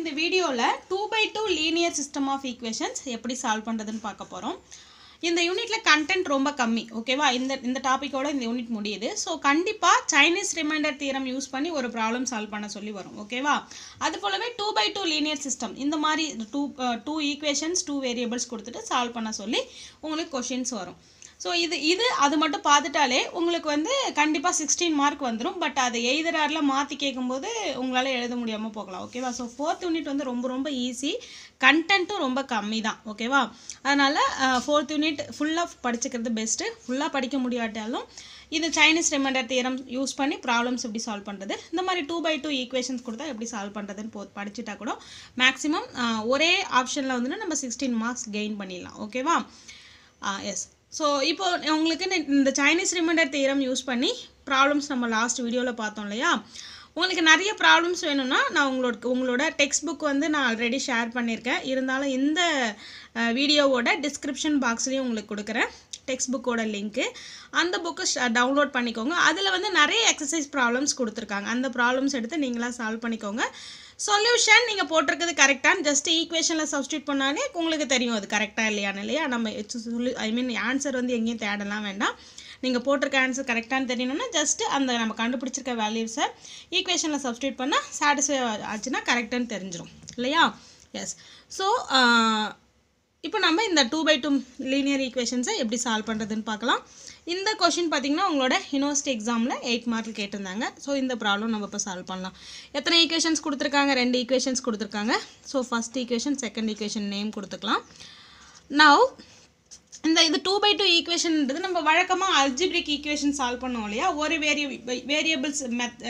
இந்த வீடியோவில் two by two linear system of equations எப்படி சால்வ் பண்ணுறதுன்னு பார்க்க போகிறோம் இந்த யூனிட்ல கண்டென்ட் ரொம்ப கம்மி ஓகேவா இந்த இந்த டாப்பிக்கோட இந்த யூனிட் முடியுது ஸோ கண்டிப்பாக சைனீஸ் ரிமைண்டர் தியரம் யூஸ் பண்ணி ஒரு ப்ராப்ளம் சால்வ் பண்ண சொல்லி வரும் ஓகேவா அது போலவே two by two linear system இந்த மாதிரி two two equations two variables கொடுத்துட்டு சால்வ் பண்ண சொல்லி உங்களுக்கு கொஷின்ஸ் வரும் ஸோ இது இது அது மட்டும் பார்த்துட்டாலே உங்களுக்கு வந்து கண்டிப்பாக சிக்ஸ்டீன் மார்க் வந்துடும் பட் அதை எய்தராரில் மாற்றி கேட்கும்போது உங்களால் எழுத முடியாமல் போகலாம் ஓகேவா ஸோ ஃபோர்த் யூனிட் வந்து ரொம்ப ரொம்ப ஈஸி கண்டென்ட்டும் ரொம்ப கம்மி தான் ஓகேவா அதனால் ஃபோர்த் யூனிட் ஃபுல்லாக படிச்சுக்கிறது பெஸ்ட்டு ஃபுல்லாக படிக்க முடியாட்டாலும் இது சைனீஸ் ரிமைண்டர் தியரம் யூஸ் பண்ணி ப்ராப்ளம்ஸ் எப்படி சால்வ் பண்ணுறது இந்த மாதிரி டூ பை டூ ஈக்குவேஷன்ஸ் கொடுத்தா எப்படி சால்வ் பண்ணுறதுன்னு போ படிச்சுட்டா கூட மேக்ஸிமம் ஒரே ஆப்ஷனில் வந்துட்டு நம்ம சிக்ஸ்டீன் மார்க்ஸ் கெயின் பண்ணிடலாம் ஓகேவா எஸ் ஸோ இப்போ உங்களுக்கு இந்த- இந்த சைனீஸ் ரிமைண்டர் தியரம் யூஸ் பண்ணி ப்ராப்ளம்ஸ் நம்ம லாஸ்ட் வீடியோவில் பார்த்தோம் இல்லையா உங்களுக்கு நிறைய ப்ராப்ளம்ஸ் வேணும்னா நான் உங்களோட உங்களோட டெக்ஸ்ட் புக் வந்து நான் ஆல்ரெடி ஷேர் பண்ணியிருக்கேன் இருந்தாலும் இந்த வீடியோவோட டிஸ்கிரிப்ஷன் பாக்ஸ்லேயும் உங்களுக்கு கொடுக்குறேன் டெக்ஸ்ட் புக்கோட லிங்க்கு அந்த புக்கை டவுன்லோட் பண்ணிக்கோங்க அதில் வந்து நிறைய எக்ஸசைஸ் ப்ராப்ளம்ஸ் கொடுத்துருக்காங்க அந்த ப்ராப்ளம்ஸ் எடுத்து நீங்களாக சால்வ் பண்ணிக்கோங்க சொல்யூஷன் நீங்கள் போட்டிருக்கிறது கரெக்டான ஜஸ்ட் ஈக்குவேஷனில் சப்ஸ்டியூட் பண்ணாலே உங்களுக்கு தெரியும் அது கரெக்டாக இல்லையான்னு இல்லையா நம்ம சொல்லி ஐ மீன் ஆன்சர் வந்து எங்கேயும் தேடலாம் வேண்டாம் நீங்கள் போட்டிருக்க ஆன்சர் கரெக்டானு தெரியணும்னா ஜஸ்ட் அந்த நம்ம கண்டுபிடிச்சிருக்க வேல்யூஸை ஈக்குவேஷனில் சப்ஸ்டியூட் பண்ணால் சாட்டிஸ்ஃபை ஆச்சுன்னா கரெக்டானு தெரிஞ்சிடும் இல்லையா எஸ் ஸோ இப்போ நம்ம இந்த டூ பை டூ லீனியர் ஈக்குவேஷன்ஸை எப்படி சால்வ் பண்ணுறதுன்னு பார்க்கலாம் இந்த கொஷின் பார்த்தீங்கன்னா உங்களோட யூனிவர்சிட்டி எக்ஸாமில் எயிட் மார்க் கேட்டிருந்தாங்க ஸோ இந்த ப்ராப்ளம் நம்ம இப்போ சால்வ் பண்ணலாம் எத்தனை ஈக்குவேஷன்ஸ் கொடுத்துருக்காங்க ரெண்டு ஈக்குவேஷன்ஸ் கொடுத்துருக்காங்க so first equation second equation name கொடுத்துக்கலாம் நவ் இந்த இது டூ பை டூ ஈக்குவேஷன்ன்றது நம்ம வழக்கமாக அல்ஜிப்ரிக் ஈக்குவேஷன் சால்வ் பண்ணோம் இல்லையா ஒரு வேரிய வேரியபிள்ஸ் மெத்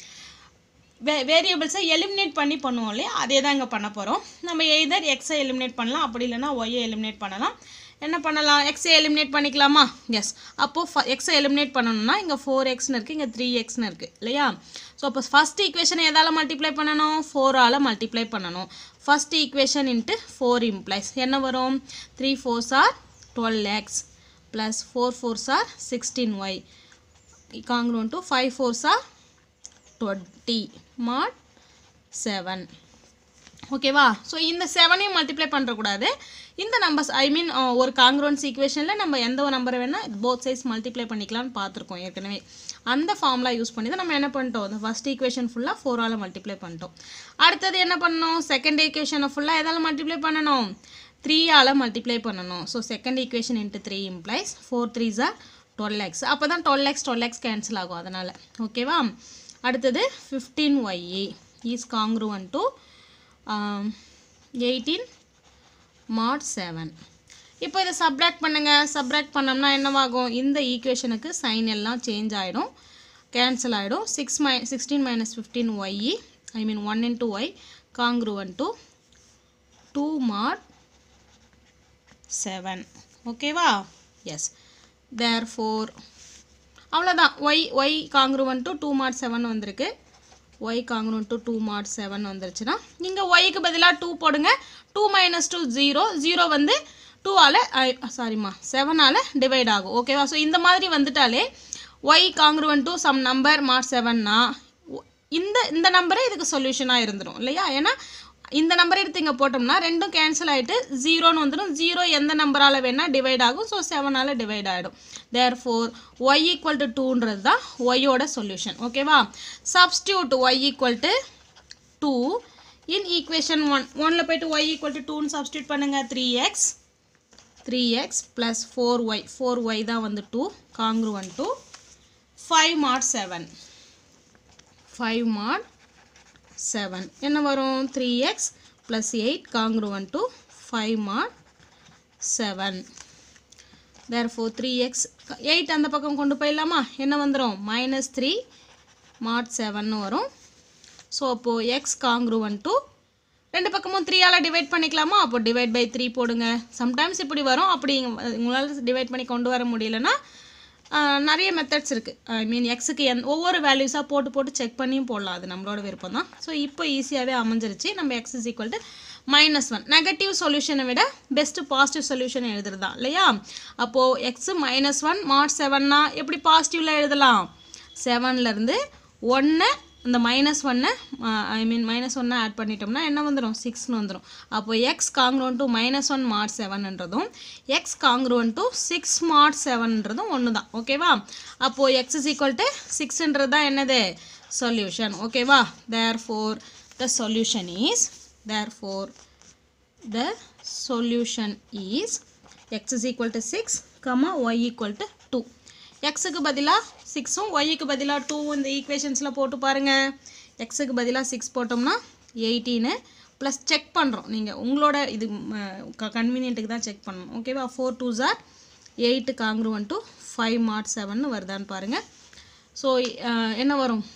வே வேரியபிள்ஸை எலிமினேட் பண்ணி பண்ணுவோம் இல்லையா அதே தான் இங்கே பண்ண போகிறோம் நம்ம எய்தர் எக்ஸை எலிமினேட் பண்ணலாம் அப்படி இல்லைன்னா ஒய்யை எலிமினேட் பண்ணலாம் என்ன பண்ணலாம் எக்ஸை எலிமினேட் பண்ணிக்கலாமா எஸ் அப்போது ஃப எக்ஸை எலிமினேட் பண்ணணும்னா இங்கே ஃபோர் எக்ஸ்னு இருக்குது இங்கே த்ரீ எக்ஸ்னு இருக்குது இல்லையா ஸோ அப்போ ஃபஸ்ட் ஈக்குவேஷனை எதால் மல்டிப்ளை பண்ணணும் ஃபோரால் மல்டிப்ளை பண்ணணும் first equation into four implies என்ன வரும் three fours are twelve x plus four fours are sixteen y congruent to five fours are twenty mod seven ஓகேவா ஸோ இந்த செவனையும் மல்டிப்ளை பண்ணுறக்கூடாது இந்த நம்பர்ஸ் ஐ மீன் ஒரு காங்கிரோன்ஸ் ஈக்குவேஷனில் நம்ம எந்த ஒரு நம்பரை வேணால் போத் சைஸ் மல்டிப்ளை பண்ணிக்கலாம்னு பார்த்துருக்கோம் ஏற்கனவே அந்த ஃபார்முலா யூஸ் பண்ணி தான் நம்ம என்ன பண்ணிட்டோம் இந்த ஃபஸ்ட் ஈக்குவேஷன் ஃபுல்லாக ஃபோரால் மல்டிப்ளை பண்ணிட்டோம் அடுத்தது என்ன பண்ணணும் செகண்ட் ஈக்குவேஷனை ஃபுல்லாக எதால் மல்டிப்ளை பண்ணணும் த்ரீயால் மல்டிப்ளை பண்ணணும் so second equation into three implies four three are twelve x அப்போ தான் twelve x twelve x cancel ஆகும் அதனால் ஓகேவா அடுத்தது fifteen y is congruent to eighteen mod seven இப்போ இதை சப்ராக்ட் பண்ணுங்கள் சப்ராக்ட் பண்ணோம்னா என்னவாகும் இந்த ஈக்குவேஷனுக்கு சைன் எல்லாம் சேஞ்ச் ஆகிடும் கேன்சல் ஆகிடும் six my sixteen minus fifteen y I mean one into y congruent to two mod seven ஓகேவா எஸ் தேர் ஃபோர் அவ்வளோதான் y y congruent to two mod seven வந்திருக்கு y congruent to two mod seven வந்துருச்சுன்னா நீங்கள் ஒய்க்கு பதிலாக two போடுங்க two minus two zero zero வந்து டூவால் சாரிம்மா செவனால் டிவைட் ஆகும் ஓகேவா ஸோ இந்த மாதிரி வந்துட்டாலே y congruent to some number mod செவன்னா இந்த இந்த நம்பரே இதுக்கு சொல்யூஷனாக இருந்துடும் இல்லையா ஏன்னா இந்த நம்பர் எடுத்து இங்கே போட்டோம்னா ரெண்டும் கேன்சல் ஆகிட்டு ஜீரோன்னு வந்துடும் ஜீரோ எந்த நம்பரால் வேணால் டிவைட் ஆகும் ஸோ செவனால் டிவைட் ஆகிடும் therefore y equal to டூன்றது தான் ஒய்யோட சொல்யூஷன் ஓகேவா substitute y equal to two in equation one ஒனில் போயிட்டு ஒய் ஈக்குவல் டு டூன்னு சப்ஸ்டியூட் பண்ணுங்கள் three x three x plus four y four y தான் வந்து two congruent two five mod seven five mod seven என்ன வரும் three x plus eight congruent to five mod seven therefore three x eight அந்த பக்கம் கொண்டு போயிடலாமா என்ன வந்துடும் மைனஸ் த்ரீ மாட் செவன்னு வரும் ஸோ அப்போது எக்ஸ் காங்க்ருவன் டு ரெண்டு பக்கமும் த்ரீயால் டிவைட் பண்ணிக்கலாமா அப்போ டிவைட் பை த்ரீ போடுங்க சம்டைம்ஸ் இப்படி வரும் அப்படி உங்களால் டிவைட் பண்ணி கொண்டு வர முடியலன்னா ஆஹ், நிறைய மெத்தட்ஸ் இருக்குது ஐ மீன் எக்ஸுக்கு எந் ஒவ்வொரு வேல்யூஸாக போட்டு போட்டு செக் பண்ணியும் போடலாம் அது நம்மளோட விருப்பம் தான் ஸோ இப்போ ஈஸியாகவே அமைஞ்சிருச்சு நம்ம x is equal to minus one negative சொல்யூஷனை விட பெஸ்ட்டு பாசிட்டிவ் சொல்யூஷன் எழுதுறது தான் இல்லையா அப்போது எக்ஸு மைனஸ் ஒன் மாட் செவன்னா எப்படி பாசிட்டிவில் எழுதலாம் செவன்லேருந்து ஒன்று இந்த மைனஸ் ஒன்னை ஐ மீன் மைனஸ் ஒன்னை ஆட் பண்ணிட்டோம்னா என்ன வந்துடும் சிக்ஸ்னு வந்துடும் அப்போ x congruent to minus one mod செவன்ன்றதும் x congruent to six mod செவன்ன்றதும் ஒன்று தான் ஓகேவா அப்போது எக்ஸ் இஸ் ஈக்குவல் டு சிக்ஸ்ன்றது தான் என்னது சொல்யூஷன் ஓகேவா therefore the solution is therefore the solution is x is equal to 6 comma y equal to 2 எக்ஸுக்கு பதிலாக சிக்ஸும் ஒய்க்கு பதிலாக டூ இந்த ஈக்குவேஷன்ஸில் போட்டு பாருங்கள் எக்ஸுக்கு பதிலாக சிக்ஸ் போட்டோம்னா எயிட்டீனு ப்ளஸ் செக் பண்ணுறோம் நீங்கள் உங்களோட இது கன்வீனியன்ட்டுக்கு தான் செக் பண்ணணும் ஓகேவா four twos are eight congruent to five mod seven வருதான்னு பாருங்கள் ஸோ என்ன வரும்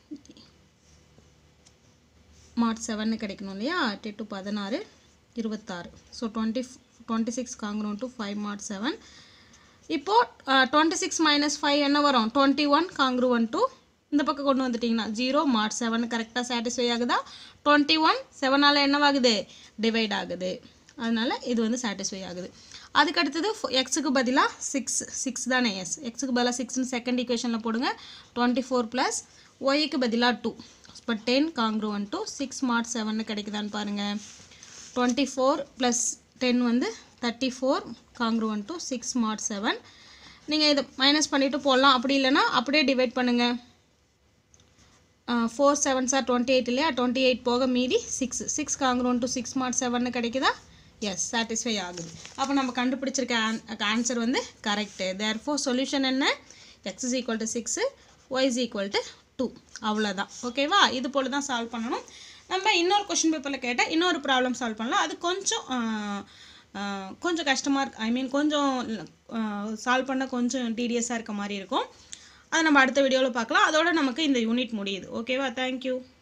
மார்ச் செவன்னு கிடைக்கணும் இல்லையா எட்டு டு பதினாறு இருபத்தாறு so twenty twenty six congruent to five மார்ச் செவன் இப்போது டுவெண்ட்டி சிக்ஸ் மைனஸ் ஃபைவ் என்ன வரும் டுவெண்ட்டி ஒன் காங்க்ரூவன் டு இந்த பக்கம் கொண்டு வந்துட்டிங்கன்னா ஜீரோ மார்ச் செவன் கரெக்டாக சாட்டிஸ்ஃபை ஆகுதா டுவெண்ட்டி ஒன் செவனால் என்னவாகுது டிவைட் ஆகுது அதனால் இது வந்து சாட்டிஸ்ஃபை ஆகுது அதுக்கு அடுத்தது எக்ஸுக்கு பதிலாக சிக்ஸ் சிக்ஸ் தானே எஸ் எக்ஸுக்கு பதிலாக சிக்ஸ்னு செகண்ட் ஈக்குவேஷனில் போடுங்க டுவெண்ட்டி ஃபோர் ப்ளஸ் ஒய்க்கு பதிலாக டூ இப்போ டென் காங்க்ரூவன் டு சிக்ஸ் மார்ச் செவன்னு கிடைக்குதான்னு பாருங்கள் டுவெண்ட்டி ஃபோர் ப்ளஸ் டென் வந்து thirty four congruent to six மார்ச் செவன் நீங்கள் இதை மைனஸ் பண்ணிவிட்டு போடலாம் அப்படி இல்லைன்னா அப்படியே டிவைட் பண்ணுங்கள் four sevens are twenty eight இல்லையா டுவெண்ட்டி எயிட் போக மீதி six six congruent to six mod செவன்னு கிடைக்குதா எஸ் சாட்டிஸ்ஃபை ஆகுது அப்போ நம்ம கண்டுபிடிச்சிருக்க ஆன்சர் வந்து கரெக்டு தேர் ஃபோர் சொல்யூஷன் என்ன x is equal to six y is equal to two அவ்வளோதான் ஓகேவா இது போல் தான் சால்வ் பண்ணணும் நம்ம இன்னொரு கொஷின் பேப்பரில் கேட்டால் இன்னொரு ப்ராப்ளம் சால்வ் பண்ணலாம் அது கொஞ்சம் கொஞ்சம் கஷ்டமாக இருக்கு ஐ மீன் கொஞ்சம் சால்வ் பண்ண கொஞ்சம் டீடியஸாக இருக்க மாதிரி இருக்கும் அதை நம்ம அடுத்த வீடியோவில் பார்க்கலாம் அதோட நமக்கு இந்த யூனிட் முடியுது ஓகேவா தேங்க்யூ